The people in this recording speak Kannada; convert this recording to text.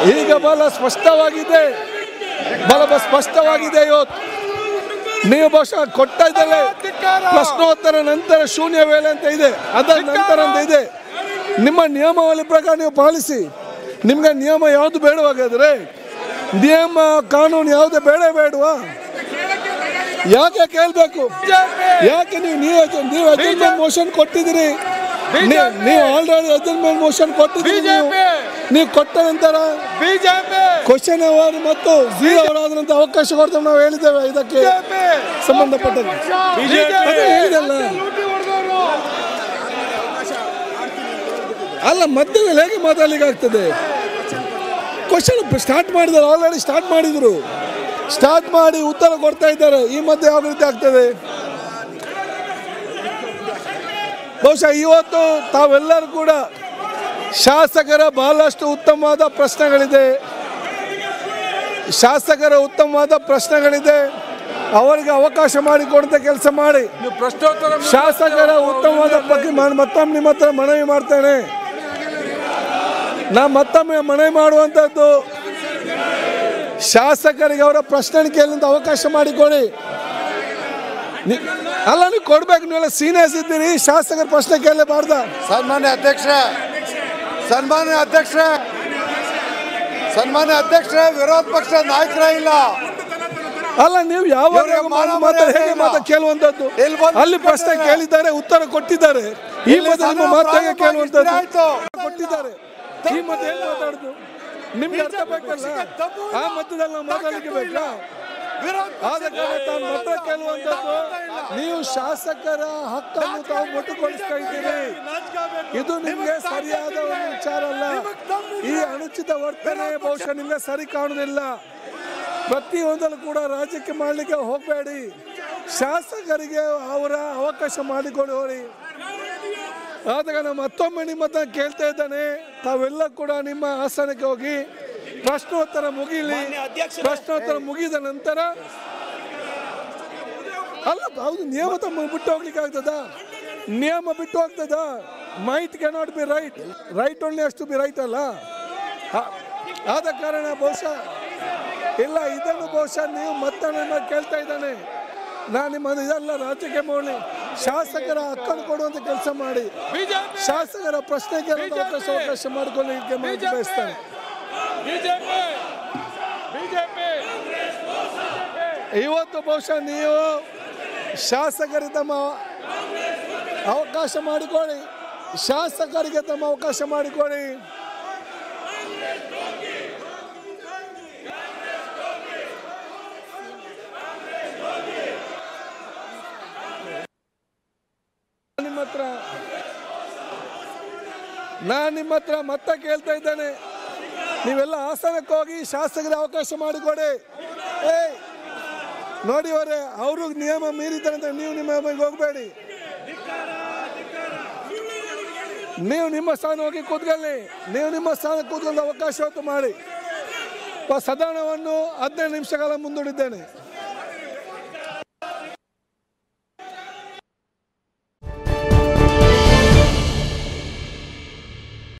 ಈಗ ಬಹಳ ಸ್ಪಷ್ಟವಾಗಿದೆ ಬಹಳ ಬ- ಸ್ಪಷ್ಟವಾಗಿದೆ ಇವತ್ತು ನೀವು ಬಹುಶಃ ಕೊಟ್ಟ ಇದ್ದಲ್ಲ ಪ್ರಶ್ನೋತ್ತರ ನಂತರ ಶೂನ್ಯ ವೇಳೆ ಅಂತ ಇದೆ ಅದರ ನಂತರ ಅಂತ ಇದೆ ನಿಮ್ಮ ನಿಯಮಾವಳಿ ಪ್ರಕಾರ ನೀವು ಪಾಲಿಸಿ ನಿಮ್ಗೆ ನಿಯಮ ಯಾವುದು ಬೇಡವಾಗಾದ್ರೆ ನಿಯಮ ಕಾನೂನು ಯಾವುದು ಬೇಡ ಬೇಡವಾ ಯಾಕೆ ಕೇಳಬೇಕು ಯಾಕೆ ನೀವು ನೀವು ನೀವು ಅಜೆಂಟ್ಮೆಂಟ್ ಮೋಷನ್ ಕೊಟ್ಟಿದ್ದೀರಿ ನೀವು ನೀವು ಆಲ್ರೆಡಿ ಅಜೆಂಟ್ಮೆಂಟ್ ಮೋಷನ್ ಕೊಟ್ಟಿದ್ದೀರಿ ನೀವು. ನೀವು ಕೊಟ್ಟ ನಂತರ ಬಿಜೆಪಿ ಕ್ವಶನ್ ಅವರ್ ಮತ್ತು ಝೀರೋ ಅವರ್ ಆದ ನಂತರ ಅವಕಾಶ ಕೊಡ್ತೇವೆ ನಾವು ಹೇಳಿದ್ದೇವೆ ಇದಕ್ಕೆ ಸಂಬಂಧಪಟ್ಟಂತೆ ಅದೇ ಹೇಳಿದಲ್ಲ ಅಲ್ಲ ಮಧ್ಯದಲ್ಲಿ ಹೇಗೆ ಮಾತಾಡ್ಲಿಕ್ಕೆ ಆಗ್ತದೆ ಕ್ವಶನ್ ಸ್ಟಾರ್ಟ್ ಮಾಡಿದ್ದಾರೆ ಆಲ್ರೆಡಿ ಸ್ಟಾರ್ಟ್ ಮಾಡಿದ್ರು ಸ್ಟಾರ್ಟ್ ಮಾಡಿ ಉತ್ತರ ಕೊಡ್ತಾ ಇದ್ದಾರೆ ಈ ಮಧ್ಯೆ ಯಾವ ರೀತಿ ಆಗ್ತದೆ ಬಹುಶಃ ಇವತ್ತು ತಾವೆಲ್ಲರೂ ಕೂಡ ಶಾಸಕರ ಬಹಳಷ್ಟು ಉತ್ತಮವಾದ ಪ್ರಶ್ನೆಗಳಿದೆ ಶಾಸಕರ ಉತ್ತಮವಾದ ಪ್ರಶ್ನೆಗಳಿದೆ ಅವರಿಗೆ ಅವಕಾಶ ಮಾಡಿಕೊಡಂತ ಕೆಲಸ ಮಾಡಿ ನೀವು ಪ್ರಶ್ನೋತ್ತರ ಶಾಸಕರ ಉತ್ತಮವಾದ ಬಗ್ಗೆ ನಾನು ಮತ್ತೊಮ್ಮೆ ನಿಮ್ಮ ಹತ್ರ ಮನವಿ ಮಾಡ್ತೇನೆ ನಾ ಮತ್ತೊಮ್ಮೆ ಮನವಿ ಮಾಡುವಂಥದ್ದು ಶಾಸಕರಿಗೆ ಅವರ ಪ್ರಶ್ನೆ ಕೇಳಂತ ಅವಕಾಶ ಮಾಡಿಕೊಡಿ ನಿ- ಅಲ್ಲ ನೀವು ಕೊಡ್ಬೇಕು ನೀವೆಲ್ಲ ಸೀನಿಯರ್ಸ್ ಇದ್ದೀರಿ ಶಾಸಕರ ಪ್ರಶ್ನೆ ಕೇಳಲೇಬಾರ್ದ ಸನ್ಮಾನ್ಯ ಅಧ್ಯಕ್ಷರೇ ಸನ್ಮಾನ್ಯ ಅಧ್ಯಕ್ಷರೇ ಸನ್ಮಾನ್ಯ ಅಧ್ಯಕ್ಷರೇ ವಿರೋಧ ಪಕ್ಷದ ನಾಯಕರೇ ಇಲ್ಲ ಅಲ್ಲ ನೀವು ಯಾವ ಇವ್ರಿಗೆ ಮಾನ ಮಾತಾ ಮರ್ಯಾದೆ ಹೇಗೆ ಇಲ್ಲ. ಮಾತಾ ಕೇಳುವಂತದ್ದು ಇಲ್ಲಿ ಬಂದು ಅಲ್ಲಿ ಪ್ರಶ್ನೆ ಕೂತ್ಕೊಂಡಿದ್ದಾರೆ. ಕೇಳಿದ್ದಾರೆ ಉತ್ತರ ಕೊಟ್ಟಿದ್ದಾರೆ ಈ ಇಲ್ಲಿ ಮಧ್ಯೆ ನಿಮ್ಮ ಸದನ ಮಾತು ಹೇಗೆ ಪ್ರಾರಂಭ ಕೇಳುವಂತದ್ದು ಆಯ್ತು. ಕೊಟ್ಟಿದ್ದಾರೆ ಈ ಮಧ್ಯೆ ಏನ್ ಮಾತಾಡುದು ನಿಮ್ಗೆ ಅರ್ಥ ಬೇಕಲ್ಲ ಆ ಮಧ್ಯದಲ್ಲಿ ನಾವು ಮಾತಾಡಲಿಕ್ಕೆ ಬೇಕಾ ಆದ ಕಾರಣ ತಾನು ಮತ ಕೇಳುವಂತದ್ದು ನೀವು ಶಾಸಕರ ಹಕ್ಕನ್ನು ತಾವು ಮೊಟ್ಟುಗೊಳಿಸ್ತಾ ಇದ್ದೀರಿ ಇದು ನಿಮ್ಗೆ ಸರಿಯಾದ ಒಂದು ವಿಚಾರ ಅಲ್ಲ ಈ ಅನುಚಿತ ವರ್ತನೆ ಬಹುಶಃ ನಿಮ್ಗೆ ಸರಿ ಕಾಣುವುದಿಲ್ಲ ಪ್ರತಿಯೊಂದಲ್ಲೂ ಕೂಡ ರಾಜ್ಯಕ್ಕೆ ಮಾಡಲಿಕ್ಕೆ ಹೋಗಬೇಡಿ ಶಾಸಕರಿಗೆ ಅವರ ಅವಕಾಶ ಮಾಡಿಕೊಡಿ ಹೋರಿ ಆದಾಗ ನಾನು ಮತ್ತೊಮ್ಮೆ ನಿಮ್ಮ ಹತ್ರ ಕೇಳ್ತಾ ಇದ್ದಾನೆ ತಾವೆಲ್ಲ ಕೂಡ ನಿಮ್ಮ ಆಸನಕ್ಕೆ ಹೋಗಿ ಪ್ರಶ್ನೋತ್ತರ ಮುಗಿಲಿ ಪ್ರಶ್ನೋತ್ತರ ಮುಗಿದ ನಂತರ ಅಲ್ಲ ಹೌದು ನಿಯಮ ತಮ್ಮ ಬಿಟ್ಟು ಹೋಗ್ಲಿಕ್ಕೆ ಆಗ್ತದ ನಿಯಮ ಬಿಟ್ಟು ಹೋಗ್ತದ might cannot be right right only ಅಷ್ಟು ಬಿ ರೈಟ್ ಅಲ್ಲ ಆ- ಆದ ಕಾರಣ ಬಹುಶಃ ಇಲ್ಲ ಇದನ್ನು ಬಹುಶಃ ನೀವು ಮತ್ತೆ ನನ್ನ ಕೇಳ್ತಾ ಇದ್ದಾನೆ ನಾನು ನಿಮ್ಮ ಇದೆಲ್ಲ ರಾಜ್ಯಕ್ಕೆ ಮಾಡಿ ಶಾಸಕರ ಹಕ್ಕನ್ನು ಕೊಡುವಂತ ಕೆಲಸ ಮಾಡಿ ಬಿಜೆಪಿ ಶಾಸಕರ ಪ್ರಶ್ನೆಗೆ ಅವಕಾಶ ಅವಕಾಶ ಮಾಡಿಕೊಳ್ಳಲಿಕ್ಕೆ ಮಾಡಿ ಬಯಸ್ತಾನೆ ಬಿಜೆಪಿ ಬಿಜೆಪಿ ಇವತ್ತು ಬಹುಶಃ ನೀವು ಶಾಸಕರಿಗೆ ತಮ್ಮ ಅವಕಾಶ ಮಾಡಿಕೊಳ್ಳಿ ಶಾಸಕರಿಗೆ ತಮ್ಮ ಅವಕಾಶ ಮಾಡಿಕೊಳ್ಳಿ ನಿಮ್ಮ ಹತ್ರ ನಾನು ನಿಮ್ಮ ಹತ್ರ ಮತ್ತೆ ಕೇಳ್ತಾ ಇದ್ದೇನೆ ನೀವೆಲ್ಲ ಹಾಸನಕ್ಕೆ ಹೋಗಿ ಶಾಸಕರಿಗೆ ಅವಕಾಶ ಮಾಡಿಕೊಡಿ ಏಯ್ ನೋಡಿ ಅವರೇ ಅವರು ನಿಯಮ ಮೀರಿದ್ದಾರೆ ಅಂತ ನೀವು ನಿಮ್ಮ ಮನೆಗೆ ಹೋಗಬೇಡಿ ನೀವು ನಿಮ್ಮ ಸ್ಥಾನ ಹೋಗಿ ಕೂತ್ಕೊಳ್ಳಿ ನೀವು ನಿಮ್ಮ ಸ್ಥಾನ ಕೂತ್ಕೊಂಡು ಅವಕಾಶ ಹೊತ್ತು ಮಾಡಿ ಪ- ಸದನವನ್ನು ಹದಿನೈದು ನಿಮಿಷಗಳ ಮುಂದೂಡಿದ್ದೇನೆ